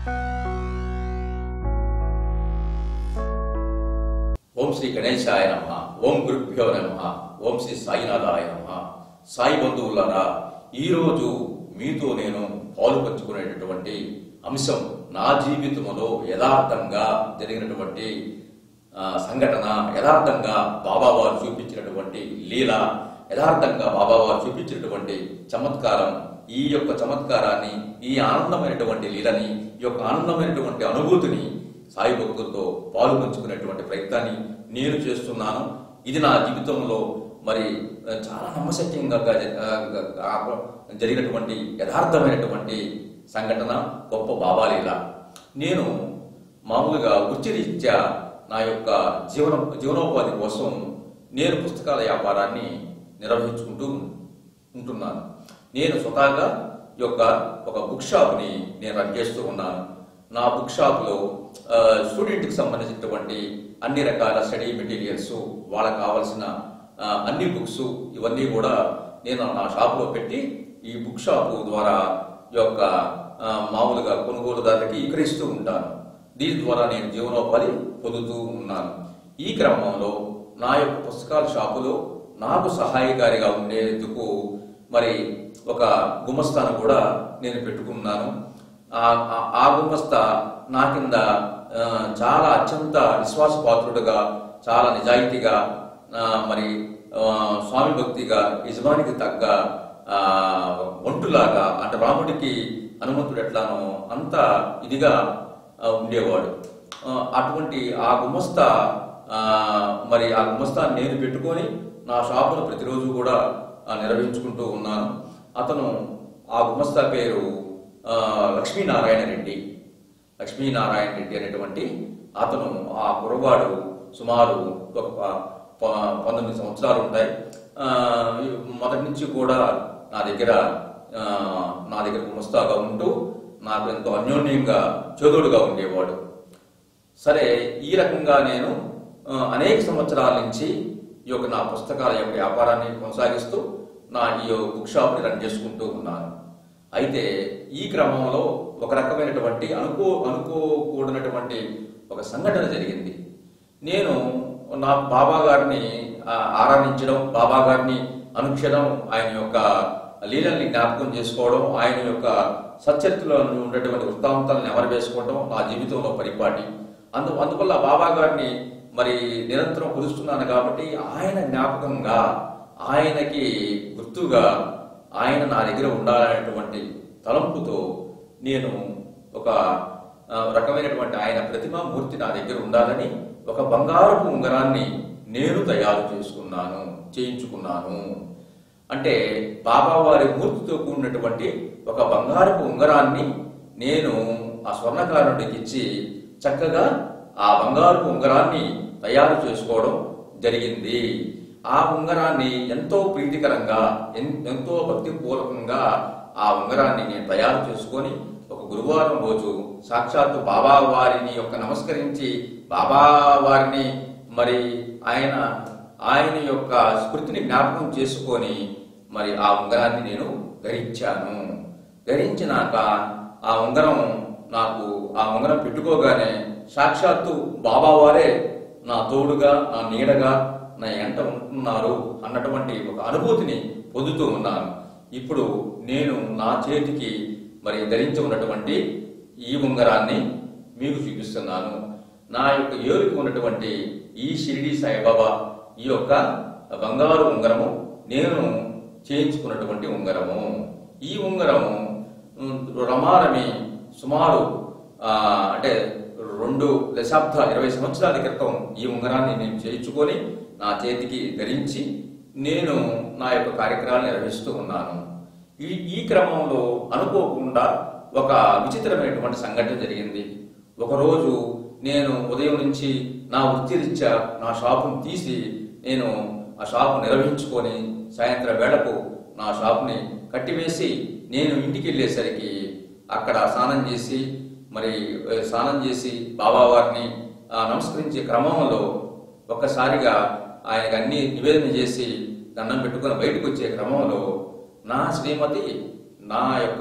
ఓం శ్రీ గణేశాయ నమ ఓం గురుభ్యో నమ ఓం శ్రీ సాయినాథాయ నమ సాయి బంధువులారా ఈరోజు మీతో నేను పాలు పంచుకునేటటువంటి అంశం నా జీవితంలో యథార్థంగా జరిగినటువంటి ఆ, సంఘటన యథార్థంగా బాబావారు చూపించినటువంటి లీల యథార్థంగా బాబావారు చూపించినటువంటి చమత్కారం ఈ యొక్క చమత్కారాన్ని ఈ ఆనందమైనటువంటి లీలని ఈ యొక్క ఆనందమైనటువంటి అనుభూతిని సాయి భక్తులతో పాలు పంచుకునేటువంటి ప్రయత్నాన్ని నేను చేస్తున్నాను ఇది నా జీవితంలో మరి ఆ, చాలా నమ్మశక్యంగా గ- ఆ, గ- ఆ, జరిగినటువంటి యథార్థమైనటువంటి సంఘటన గొప్ప బాబాలీల నేను మామూలుగా వృత్తిరీత్యా నా యొక్క జీవన జీవనోపాధి కోసం నేను పుస్తకాల వ్యాపారాన్ని నిర్వహించుకుంటూ ఉంటున్నాను నేను స్వతహాగా ఈ యొక్క ఒక బుక్ షాప్ని నేను రన్ చేస్తూ ఉన్నాను నా బుక్ షాప్లో ఆ, స్టూడెంట్కి సంబంధించినటువంటి అన్ని రకాల స్టడీ మెటీరియల్స్ వాళ్ళకి కావాల్సిన ఆ, అన్ని బుక్స్ ఇవన్నీ కూడా నేను నా షాప్లో పెట్టి ఈ బుక్ షాపు ద్వారా ఈ యొక్క ఆ, మామూలుగా కొనుగోలుదారులకి విక్రయిస్తూ ఉంటాను దీని ద్వారా నేను జీవనోపాధి పొందుతూ ఉన్నాను ఈ క్రమంలో నా యొక్క పుస్తకాల షాపులో నాకు సహాయకారిగా ఉండేందుకు మరి ఒక గుమస్తాను కూడా నేను పెట్టుకున్నాను ఆ- ఆ- ఆ గుమస్తా నా కింద ఆ, చాలా అత్యంత విశ్వాసపాత్రుడుగా చాలా నిజాయితీగా ఆ, మరి ఆ, స్వామి భక్తిగా యజమానికి తగ్గ ఆ, ఒంటులాగా అంటే రాముడికి హనుమంతుడు ఎట్లానో అంత ఇదిగా ఆ, ఉండేవాడు ఆ, అటువంటి ఆ గుమస్తా ఆ, మరి ఆ గుమస్తాన్ని నేను పెట్టుకొని నా షాపును ప్రతిరోజు కూడా ఆ, నిర్వహించుకుంటూ ఉన్నాను అతను ఆ గుమస్తా పేరు ఆ, లక్ష్మీనారాయణ రెడ్డి లక్ష్మీనారాయణ రెడ్డి అనేటువంటి అతను ఆ కురవాడు సుమారు ఒక ప- ప- పంతొమ్మిది సంవత్సరాలు ఉంటాయి ఆ, మొదటి నుంచి కూడా నా దగ్గర ఆ, నా దగ్గర గుమస్తాగా ఉంటూ నాకు ఎంతో అన్యోన్యంగా చోదోడుగా ఉండేవాడు సరే ఈ రకంగా నేను ఆ, అనేక సంవత్సరాల నుంచి ఈ యొక్క నా పుస్తకాల యొక్క వ్యాపారాన్ని కొనసాగిస్తూ నా ఈ బుక్ షాప్ని రన్ చేసుకుంటూ ఉన్నాను అయితే ఈ క్రమంలో ఒక రకమైనటువంటి అనుకో అనుకోకూడనటువంటి ఒక సంఘటన జరిగింది నేను నా బాబా గారిని ఆ, ఆరాధించడం బాబా గారిని అనుక్షణం ఆయన యొక్క లీలల్ని జ్ఞాపకం చేసుకోవడం ఆయన యొక్క సచ్చరిత్రలో ఉన్నటువంటి వృత్తాంతాలను ఎవరు వేసుకోవడం నా జీవితంలో పరిపాటి అందు అందువల్ల బాబా గారిని మరి నిరంతరం కొలుస్తున్నాను కాబట్టి ఆయన జ్ఞాపకంగా ఆయనకి గుర్తుగా ఆయన నా దగ్గర ఉండాలనేటువంటి తలంపుతో నేను ఒక ఆ, రకమైనటువంటి ఆయన ప్రతిమా మూర్తి నా దగ్గర ఉండాలని ఒక బంగారపు ఉంగరాన్ని నేను తయారు చేసుకున్నాను చేయించుకున్నాను అంటే బాబా వారి మూర్తితో కూడినటువంటి ఒక బంగారపు ఉంగరాన్ని నేను ఆ స్వర్ణకారుడికి ఇచ్చి చక్కగా ఆ బంగారపు ఉంగరాన్ని తయారు చేసుకోవడం జరిగింది ఆ ఉంగరాన్ని ఎంతో ప్రీతికరంగా ఎన్- ఎంతో భక్తిపూర్వకంగా ఆ ఉంగరాన్ని నేను తయారు చేసుకొని ఒక గురువారం రోజు సాక్షాత్తు బాబా వారిని యొక్క నమస్కరించి బాబా వారిని మరి ఆయన ఆయన యొక్క స్మృతిని జ్ఞాపకం చేసుకొని మరి ఆ ఉంగరాన్ని నేను ధరించాను ధరించినాక ఆ ఉంగరం నాకు ఆ ఉంగరం పెట్టుకోగానే సాక్షాత్తు బాబా వారే నా తోడుగా నా నీడగా నా ఎంట ఉంటున్నారు అన్నటువంటి ఒక అనుభూతిని పొందుతూ ఉన్నాను ఇప్పుడు నేను నా చేతికి మరి ధరించి ఉన్నటువంటి ఈ ఉంగరాన్ని మీకు చూపిస్తున్నాను నా యొక్క ఏరుకు ఉన్నటువంటి ఈ షిరిడి సాయిబాబా ఈ యొక్క బంగారు ఉంగరము నేను చేయించుకున్నటువంటి ఉంగరము ఈ ఉంగరము ఉమ్, రమారమి సుమారు ఆ, అంటే రెండు దశాబ్ద ఇరవై సంవత్సరాల క్రితం ఈ ఉంగరాన్ని నేను చేయించుకొని నా చేతికి ధరించి నేను నా యొక్క కార్యక్రమాలు నిర్వహిస్తూ ఉన్నాను ఈ ఈ క్రమంలో అనుకోకుండా ఒక విచిత్రమైనటువంటి సంఘటన జరిగింది ఒకరోజు నేను ఉదయం నుంచి నా వృత్తిరీత్యా నా షాపును తీసి నేను ఆ షాపు నిర్వహించుకొని సాయంత్రం వేళకు నా షాపుని కట్టివేసి నేను ఇంటికి వెళ్ళేసరికి అక్కడ స్నానం చేసి మరి ఏ, స్నానం చేసి బాబావారిని ఆ, నమస్కరించే క్రమంలో ఒక్కసారిగా ఆయనకు అన్ని నివేదన చేసి దండం పెట్టుకొని బయటకు వచ్చే క్రమంలో నా శ్రీమతి నా యొక్క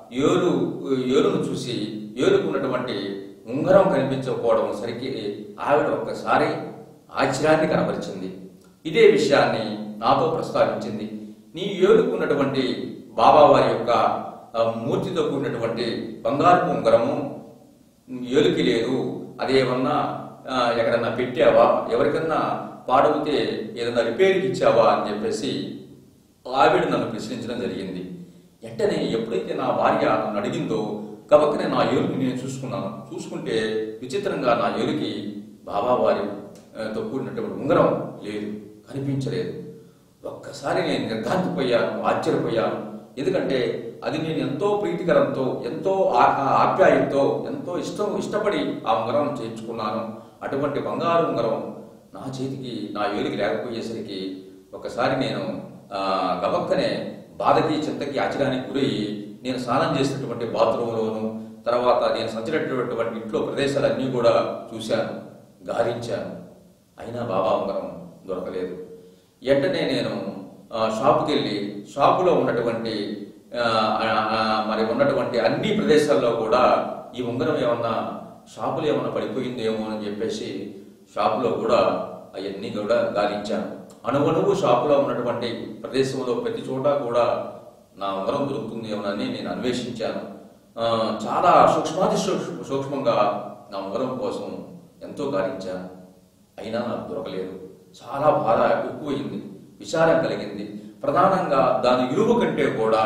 ఏలు ఏలును చూసి ఏలుకు ఉన్నటువంటి ఉంగరం కనిపించకపోవడం సరికి ఆవిడ ఒక్కసారి ఆశ్చర్యాన్ని కనబరిచింది ఇదే విషయాన్ని నాతో ప్రస్తావించింది నీ ఏలుకున్నటువంటి బాబా వారి యొక్క ఆ, మూర్తితో కూడినటువంటి బంగారు ఉంగరము ఏలుకి లేదు అదేమన్నా ఆ, ఎక్కడన్నా పెట్టావా ఎవరికన్నా పాడవుతే ఏదన్నా రిపేర్కి ఇచ్చావా అని చెప్పేసి ఆవిడ నన్ను ప్రశ్నించడం జరిగింది వెంటనే ఎప్పుడైతే నా భార్య నన్ను అడిగిందో కబక్కనే నా ఏలుని నేను చూసుకున్నాను చూసుకుంటే విచిత్రంగా నా ఏలుకి బాబావారి ఆ, తో కూడినటువంటి ఉంగరం లేదు కనిపించలేదు ఒక్కసారి నేను నిర్ఘాంతపోయాను ఆశ్చర్యపోయాను ఎందుకంటే అది నేను ఎంతో ప్రీతికరంతో ఎంతో ఆ- ఆ ఆప్యాయంతో ఎంతో ఇష్టం ఇష్టపడి ఆ ఉంగరం చేయించుకున్నాను అటువంటి బంగారు ఉంగరం నా చేతికి నా ఏలికి లేకపోయేసరికి ఒకసారి నేను ఆ, గబక్కనే బాధకి చింతకి ఆశ్చర్యానికి గురయ్యి నేను స్నానం చేసినటువంటి బాత్రూంలోను తర్వాత నేను సంచినటువంటి ఇంట్లో ప్రదేశాలన్నీ కూడా చూశాను గాలించాను అయినా బాబా ఉంగరం దొరకలేదు వెంటనే నేను ఆ, షాపుకి వెళ్ళి షాపులో ఉన్నటువంటి ఆ, ఆ, మరి ఉన్నటువంటి అన్ని ప్రదేశాల్లో కూడా ఈ ఉంగరం ఏమన్నా షాపులో ఏమన్నా పడిపోయిందేమో అని చెప్పేసి షాపులో కూడా అవన్నీ కూడా గాలించాను అణువణువు షాపులో ఉన్నటువంటి ప్రదేశంలో ప్రతి చోట కూడా నా ఉంగరం దొరుకుతుందేమోనని నేను అన్వేషించాను ఆ, చాలా సూక్ష్మాతి సూక్ష్మ సూక్ష్మంగా నా ఉంగరం కోసం ఎంతో గాలించాను అయినా నాకు దొరకలేదు చాలా బాధ ఎక్కువయింది విచారం కలిగింది ప్రధానంగా దాని విలువ కంటే కూడా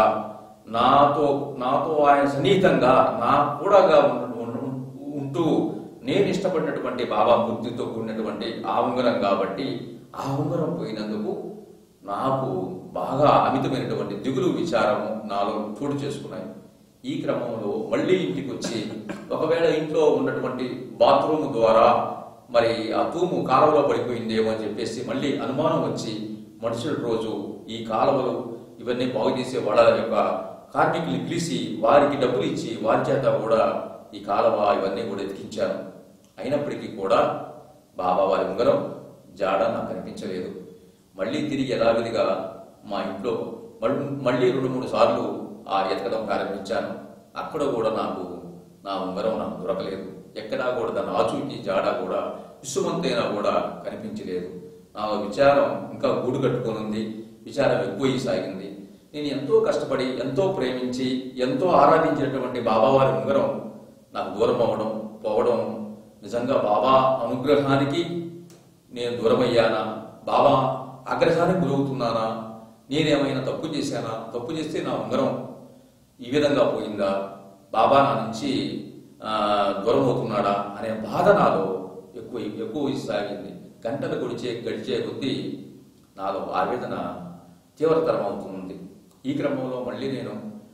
నాతో నాతో ఆయన సన్నిహితంగా నా కూడాగా ఉండు- ఉండు- ఉంటూ నేను ఇష్టపడినటువంటి బాబా బుద్ధితో కూడినటువంటి ఆ ఉంగరం కాబట్టి ఆ ఉంగరం పోయినందుకు నాకు బాగా అమితమైనటువంటి దిగులు విచారము నాలో చోటు చేసుకున్నాయి ఈ క్రమంలో మళ్ళీ ఇంటికి వచ్చి ఒకవేళ ఇంట్లో ఉన్నటువంటి బాత్రూమ్ ద్వారా మరి ఆ తూము కాలువలో పడిపోయిందేమో అని చెప్పేసి మళ్ళీ అనుమానం వచ్చి మరుసటి రోజు ఈ కాలువలు ఇవన్నీ బాగు చేసే వాళ్ళ యొక్క కార్మికుల్ని పిలిచి వారికి డబ్బులు ఇచ్చి వారి చేత కూడా ఈ కాలువ ఇవన్నీ కూడా ఎతికించాను అయినప్పటికీ కూడా బాబా వారి ఉంగరం జాడ నాకు కనిపించలేదు మళ్ళీ తిరిగి యథావిధిగా మా ఇంట్లో మళ్ళీ మళ్ళీ రెండు మూడు సార్లు ఆ ఎతకడం ప్రారంభించాను అక్కడ కూడా నాకు నా ఉంగరం నాకు దొరకలేదు ఎక్కడా కూడా దాని ఆచూకీ జాడ కూడా విసుమంతైనా కూడా కనిపించలేదు నా విచారం ఇంకా గూడు కట్టుకొని ఉంది విచారం ఎక్కువ సాగింది నేను ఎంతో కష్టపడి ఎంతో ప్రేమించి ఎంతో ఆరాధించినటువంటి బాబావారి ఉంగరం నాకు దూరం అవ్వడం పోవడం నిజంగా బాబా అనుగ్రహానికి నేను దూరమయ్యానా బాబా ఆగ్రహానికి గురవుతున్నానా నేనేమైనా తప్పు చేశానా తప్పు చేస్తే నా ఉంగరం ఈ విధంగా పోయిందా బాబా నా నుంచి ఆ, దూరం అవుతున్నాడా అనే బాధ నాలో ఎక్కువ ఎక్కువ సాగింది గంటలు గడిచే గడిచే కొద్దీ నాలో ఆవేదన తీవ్రతరం అవుతుంది ఈ క్రమంలో మళ్ళీ నేను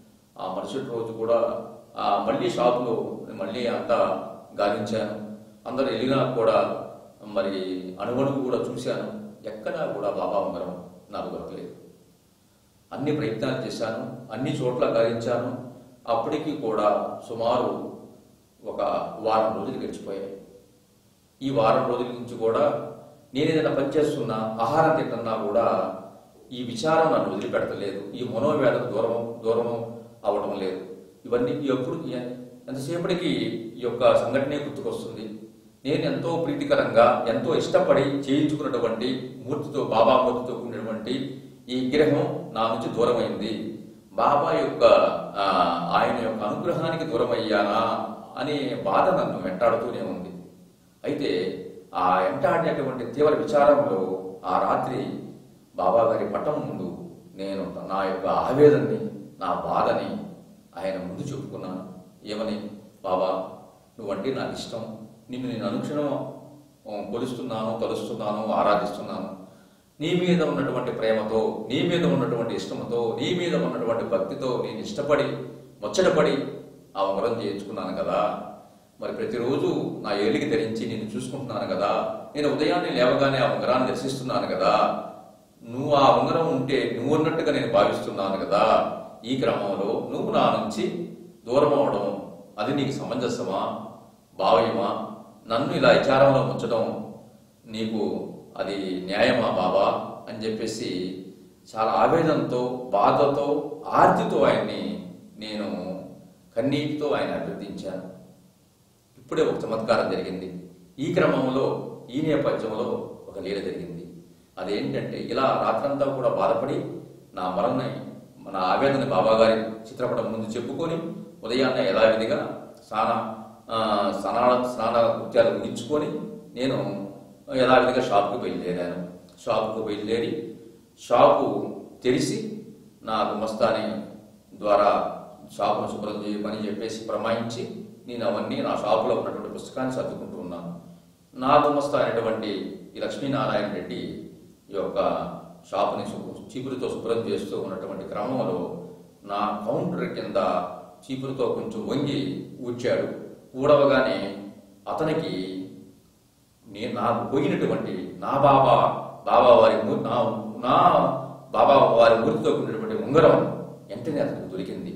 ఆ మరుసటి రోజు కూడా ఆ మళ్ళీ షాపులో మళ్ళీ అంతా గాలించాను అందరు వెళ్ళినా కూడా మరి అణువణువు కూడా చూశాను ఎక్కడా కూడా బాబా ఉంగరం నాకు దొరకలేదు అన్ని ప్రయత్నాలు చేశాను అన్ని చోట్ల గాలించాను అప్పటికి కూడా సుమారు ఒక వారం రోజులు గడిచిపోయాయి ఈ వారం రోజుల నుంచి కూడా నేను ఏదైనా పని చేస్తున్నా ఆహారం తింటున్నా కూడా ఈ విచారం నన్ను వదిలిపెడతలేదు ఈ మనోవేదన దూరం దూరం అవడం లేదు ఇవన్నీ ఎప్పుడు ఎ- ఎంతసేపటికి ఈ యొక్క సంఘటనే గుర్తుకొస్తుంది నేను ఎంతో ప్రీతికరంగా ఎంతో ఇష్టపడి చేయించుకున్నటువంటి మూర్తితో బాబా మూర్తితో కూడినటువంటి ఈ విగ్రహం నా నుంచి దూరమైంది బాబా యొక్క ఆ, ఆయన యొక్క అనుగ్రహానికి దూరం అయ్యానా అనే బాధ నన్ను వెంటాడుతూనే ఉంది అయితే ఆ వెంటాడినటువంటి తీవ్ర విచారంలో ఆ రాత్రి బాబా గారి పట్టం ముందు నేను నా యొక్క ఆవేదనని నా బాధని ఆయన ముందు చెప్పుకున్నాను ఏమని బాబా నువ్వంటే నాకు ఇష్టం నిన్ను నేను అనుక్షణం ఆ, కొలుస్తున్నాను తలుస్తున్నాను ఆరాధిస్తున్నాను నీ మీద ఉన్నటువంటి ప్రేమతో నీ మీద ఉన్నటువంటి ఇష్టంతో నీ మీద ఉన్నటువంటి భక్తితో నేను ఇష్టపడి ముచ్చటపడి ఆ ఉంగరం చేయించుకున్నాను కదా మరి ప్రతిరోజు నా ఏలికి ధరించి నేను చూసుకుంటున్నాను కదా నేను ఉదయాన్నే లేవగానే ఆ ఉంగరాన్ని దర్శిస్తున్నాను కదా నువ్వు ఆ ఉంగరం ఉంటే నువ్వు ఉన్నట్టుగా నేను భావిస్తున్నాను కదా ఈ క్రమంలో నువ్వు నా నుంచి దూరం అవడం అది నీకు సమంజసమా భావ్యమా నన్ను ఇలా విచారంలో ఉంచడం నీకు అది న్యాయమా బాబా అని చెప్పేసి చాలా ఆవేదనతో బాధతో ఆర్తితో ఆయన్ని నేను కన్నీటితో ఆయన అభ్యర్థించాను ఇప్పుడే ఒక చమత్కారం జరిగింది ఈ క్రమంలో ఈ నేపథ్యంలో ఒక లీల జరిగింది అదేంటంటే ఇలా రాత్రంతా కూడా బాధపడి నా మరణని నా ఆవేదన బాబాగారి చిత్రపటం ముందు చెప్పుకొని ఉదయాన్నే యథావిధిగా స్నాన ఆ, స్నాన స్నాన కృత్యాలు ముగించుకొని నేను యథావిధిగా షాప్కి బయలుదేరాను షాపుకు బయలుదేరి షాపు తెరిచి నా గుమస్తాని ద్వారా షాపును శుభ్రం చేయమని చెప్పేసి ప్రమాయించి నేను అవన్నీ నా షాపులో ఉన్నటువంటి పుస్తకాన్ని సర్దుకుంటూ ఉన్నాను నా గుమస్తా అయినటువంటి ఈ లక్ష్మీనారాయణ రెడ్డి ఈ యొక్క షాపుని శుభ్ర- చీపురుతో శుభ్రం చేస్తూ ఉన్నటువంటి క్రమంలో నా కౌంటర్ కింద చీపురుతో కొంచెం వంగి ఊడ్చాడు ఊడవగానే అతనికి నేను నాకు పోయినటువంటి నా బాబా బాబా వారి మూ- నా నా బాబా వారి మూర్తితో కూడినటువంటి ఉంగరం వెంటనే అతనికి దొరికింది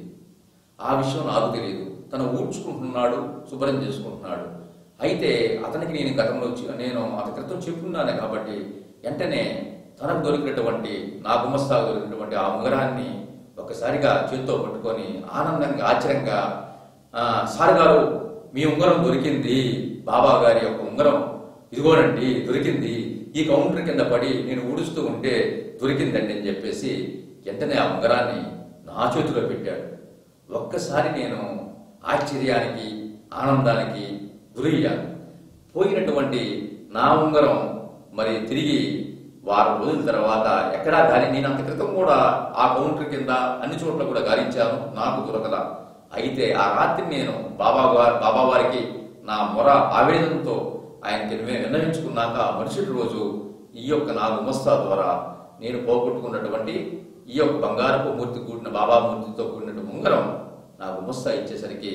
ఆ విషయం నాకు తెలియదు తను ఊడ్చుకుంటున్నాడు శుభ్రం చేసుకుంటున్నాడు అయితే అతనికి నేను గతంలో వచ్చి- నేను అతని క్రితం చెప్పుకున్నాను కాబట్టి వెంటనే తనకు దొరికినటువంటి నా గుమస్తాకు దొరికినటువంటి ఆ ఉంగరాన్ని ఒక్కసారిగా చేత్తో పట్టుకొని ఆనందంగా ఆశ్చర్యంగా "ఆ, సార్ గారు మీ ఉంగరం దొరికింది బాబా గారి యొక్క ఉంగరం ఇదిగోనండి దొరికింది ఈ కౌంటర్ కింద పడి నేను ఊడుస్తూ ఉంటే దొరికిందండి అని చెప్పేసి వెంటనే ఆ ఉంగరాన్ని నా చేతిలో పెట్టాడు ఒక్కసారి నేను ఆశ్చర్యానికి ఆనందానికి గురయ్యాను పోయినటువంటి నా ఉంగరం మరి తిరిగి వారం రోజుల తర్వాత ఎక్కడా గాలి నేను అంత క్రితం కూడా ఆ కౌంటర్ కింద అన్ని చోట్ల కూడా గాలించాను నాకు దొరకల అయితే ఆ రాత్రి నేను బాబా గారు బాబా వారికి నా మొర ఆవేదనతో ఆయనకి విన్న- విన్నవించుకున్నాక మరుసటి రోజు ఈ యొక్క నా గుమస్తా ద్వారా నేను పోగొట్టుకున్నటువంటి ఈ యొక్క బంగారపు మూర్తి కూడిన బాబా మూర్తితో కూడిన ఉంగరం నా గుమస్తా ఇచ్చేసరికి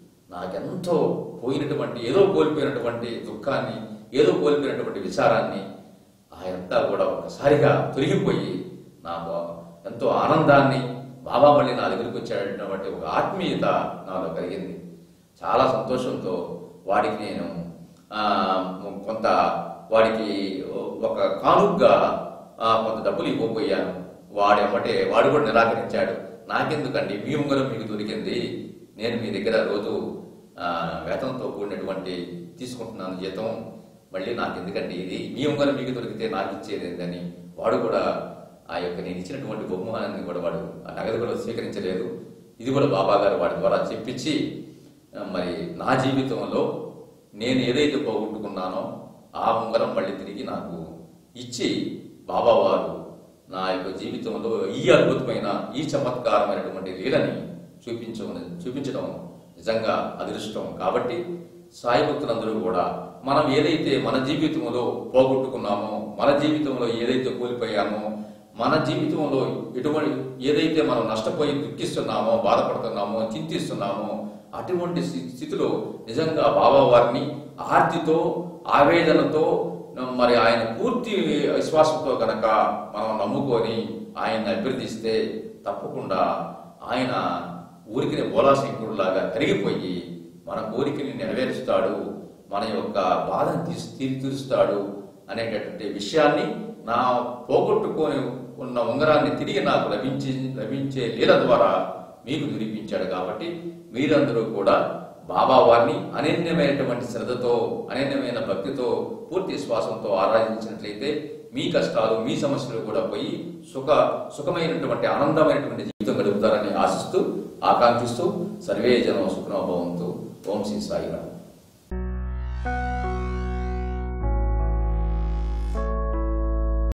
నాకెంతో పోయినటువంటి ఏదో కోల్పోయినటువంటి దుఃఖాన్ని ఏదో కోల్పోయినటువంటి విచారాన్ని ఆయనంతా కూడా ఒకసారిగా తొలగిపోయి నా బా- ఎంతో ఆనందాన్ని బాబా మళ్ళీ నా దగ్గరికి వచ్చాడటువంటి ఒక ఆత్మీయత నాలో కలిగింది చాలా సంతోషంతో వాడికి నేను ఆ, కొంత వాడికి ఒక కానుగ్గా ఆ, కొంత డబ్బులు ఇవ్వబోయాను వాడు ఎమ్మటే వాడు కూడా నిరాకరించాడు నాకెందుకండి మీ ఉంగరం మీకు దొరికింది నేను మీ దగ్గర రోజు ఆ, వేతనంతో కూడినటువంటి తీసుకుంటున్నాను జీతం మళ్ళీ నాకు ఎందుకండి ఇది మీ ఉంగరం మీకు దొరికితే నాకు ఇచ్చేది ఏందని వాడు కూడా ఆ యొక్క నేను ఇచ్చినటువంటి బహుమానాన్ని కూడా వాడు ఆ నగదు కూడా స్వీకరించలేదు ఇది కూడా బాబా గారు వాడి ద్వారా చెప్పించి ఆ, మరి నా జీవితంలో నేను ఏదైతే పోగొట్టుకున్నానో ఆ ఉంగరం మళ్ళీ తిరిగి నాకు ఇచ్చి బాబా వారు నా యొక్క జీవితంలో ఈ అద్భుతమైన ఈ చమత్కారమైనటువంటి లీలని చూపించడం చూపించడం నిజంగా అదృష్టం కాబట్టి సాయి భక్తులందరూ కూడా మనం ఏదైతే మన జీవితంలో పోగొట్టుకున్నామో మన జీవితంలో ఏదైతే కోల్పోయామో మన జీవితంలో ఎటువంటి ఏదైతే మనం నష్టపోయి దుఃఖిస్తున్నామో బాధపడుతున్నామో చింతిస్తున్నామో అటువంటి స్థి- స్థితిలో నిజంగా బాబా వారిని ఆర్తితో ఆవేదనతో మరి ఆయన పూర్తి విశ్వాసంతో కనుక మనం నమ్ముకొని ఆయన్ని అభ్యర్థిస్తే తప్పకుండా ఆయన ఊరికి బోలాశంకుడులాగా కరిగిపోయి మన కోరికని నెరవేరుస్తాడు మన యొక్క బాధను తీసి తీరి తీరుస్తాడు అనేటటువంటి విషయాన్ని నా పోగొట్టుకొని ఉన్న ఉంగరాన్ని తిరిగి నాకు లభించి లభించే లీల ద్వారా మీకు నిరూపించాడు కాబట్టి మీరందరూ కూడా బాబా వారిని అనన్యమైనటువంటి శ్రద్ధతో అనన్యమైన భక్తితో పూర్తి విశ్వాసంతో ఆరాధించినట్లయితే మీ కష్టాలు మీ సమస్యలు కూడా పోయి సుఖ సుఖమైనటువంటి ఆనందమైనటువంటి జీవితం గడుపుతారని ఆశిస్తూ ఆకాంక్షిస్తూ సర్వే జనం సుఖనోభవంతు ఓం శ్రీ సాయిరామ్